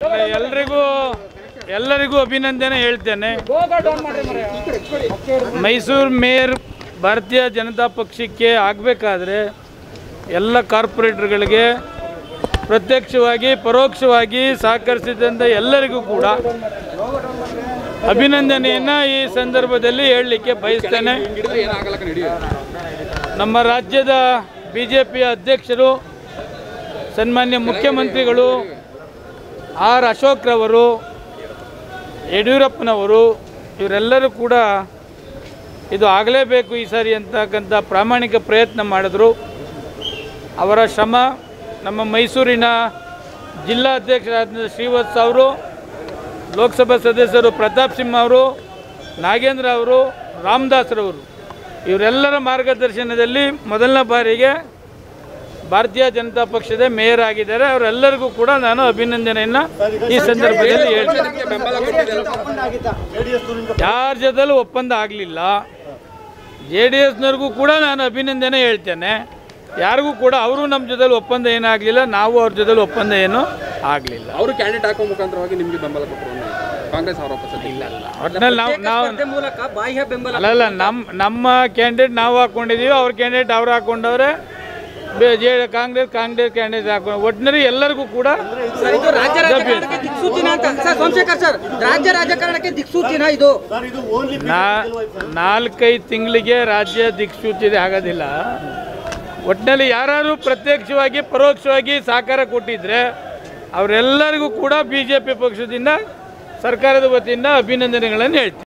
ಎಲ್ರಿಗೂ ಎಲ್ಲರಿಗೂ ಅಭಿನಂದನೆ ಹೇಳ್ತೇನೆ ಮೈಸೂರು ಮೇಯರ್ ಭಾರತೀಯ ಜನತಾ ಪಕ್ಷಕ್ಕೆ ಆಗಬೇಕಾದ್ರೆ ಎಲ್ಲ ಕಾರ್ಪೊರೇಟರ್ಗಳಿಗೆ ಪ್ರತ್ಯಕ್ಷವಾಗಿ ಪರೋಕ್ಷವಾಗಿ ಸಹಕರಿಸಿದಂಥ ಎಲ್ಲರಿಗೂ ಕೂಡ ಅಭಿನಂದನೆಯನ್ನು ಈ ಸಂದರ್ಭದಲ್ಲಿ ಹೇಳಲಿಕ್ಕೆ ಬಯಸ್ತೇನೆ ನಮ್ಮ ರಾಜ್ಯದ ಬಿ ಜೆ ಪಿಯ ಅಧ್ಯಕ್ಷರು ಸನ್ಮಾನ್ಯ ಮುಖ್ಯಮಂತ್ರಿಗಳು ಆರ್ ಅಶೋಕ್ರವರು ಯಡಿಯೂರಪ್ಪನವರು ಇವರೆಲ್ಲರೂ ಕೂಡ ಇದು ಆಗಲೇಬೇಕು ಈ ಸಾರಿ ಅಂತಕ್ಕಂಥ ಪ್ರಾಮಾಣಿಕ ಪ್ರಯತ್ನ ಮಾಡಿದ್ರು ಅವರ ಶ್ರಮ ನಮ್ಮ ಮೈಸೂರಿನ ಜಿಲ್ಲಾಧ್ಯಕ್ಷರಾದ ಶ್ರೀವತ್ಸ ಅವರು ಲೋಕಸಭಾ ಸದಸ್ಯರು ಪ್ರತಾಪ್ ಸಿಂಹ ಅವರು ನಾಗೇಂದ್ರ ಅವರು ರಾಮದಾಸ್ರವರು ಇವರೆಲ್ಲರ ಮಾರ್ಗದರ್ಶನದಲ್ಲಿ ಮೊದಲನೇ ಬಾರಿಗೆ ಭಾರತೀಯ ಜನತಾ ಪಕ್ಷದ ಮೇಯರ್ ಆಗಿದ್ದಾರೆ ಅವರೆಲ್ಲರಿಗೂ ಕೂಡ ನಾನು ಅಭಿನಂದನೆಯನ್ನು ಈ ಸಂದರ್ಭದಲ್ಲಿ ಹೇಳ್ತೇನೆ ಯಾರ ಜೊತೆಲೂ ಒಪ್ಪಂದ ಆಗಲಿಲ್ಲ ಜೆ ಡಿ ಎಸ್ನವ್ರಿಗೂ ಕೂಡ ನಾನು ಅಭಿನಂದನೆ ಹೇಳ್ತೇನೆ ಯಾರಿಗೂ ಕೂಡ ಅವರು ನಮ್ಮ ಜೊತೆಲಿ ಒಪ್ಪಂದ ಏನಾಗಲಿಲ್ಲ ನಾವು ಅವ್ರ ಜೊತೆಲಿ ಒಪ್ಪಂದ ಏನೂ ಆಗಲಿಲ್ಲ ಅವರು ಕ್ಯಾಂಡಿಡೇಟ್ ಹಾಕೋ ಮುಖಾಂತರವಾಗಿ ನಿಮಗೆ ಬೆಂಬಲ ಕೊಟ್ಟರು ಅನ್ನೋ ಕಾಂಗ್ರೆಸ್ ಆರೋಪ ಸರ್ ಇಲ್ಲ ಒಟ್ಟಿನಲ್ಲಿ ನಾವು ನಾವು ಮೂಲಕ ಬಾಹ್ಯ ಬೆಂಬಲ ಅಲ್ಲಲ್ಲ ನಮ್ಮ ನಮ್ಮ ಕ್ಯಾಂಡಿಡೇಟ್ ನಾವು ಹಾಕ್ಕೊಂಡಿದ್ದೀವಿ ಅವ್ರ ಕ್ಯಾಂಡಿಡೇಟ್ ಅವ್ರು ಹಾಕ್ಕೊಂಡವ್ರೆ ಬೆ- ಜೆ ಕಾಂಗ್ರೆಸ್ ಕಾಂಗ್ರೆಸ್ ಕ್ಯಾಂಡಿಡೇಟ್ ಹಾಕೊಂಡು ಒಟ್ಟಿನಲ್ಲಿ ಎಲ್ಲರಿಗೂ ಕೂಡ ಸರ್ ಇದು ರಾಜ್ಯ ರಾಜಕಾರಣಕ್ಕೆ ದಿಕ್ಸೂಚಿನ ಅಂತ ಸರ್ ಸೋಮಶೇಖರ್ ಸರ್ ರಾಜ್ಯ ರಾಜಕಾರಣಕ್ಕೆ ದಿಕ್ಸೂಚಿನ ಇದು ನಾ ನಾಲ್ಕೈದು ತಿಂಗಳಿಗೆ ರಾಜ್ಯ ದಿಕ್ಸೂಚಿದೆ ಆಗೋದಿಲ್ಲ ಒಟ್ಟಿನಲ್ಲಿ ಯಾರು ಪ್ರತ್ಯಕ್ಷವಾಗಿ ಪರೋಕ್ಷವಾಗಿ ಸಹಕಾರ ಕೊಟ್ಟಿದ್ರೆ ಅವರೆಲ್ಲರಿಗೂ ಕೂಡ ಬಿ ಜೆ ಪಿ ಪಕ್ಷದಿಂದ ಸರ್ಕಾರದ ವತಿಯಿಂದ ಅಭಿನಂದನೆಗಳನ್ನು ಹೇಳ್ತೀನಿ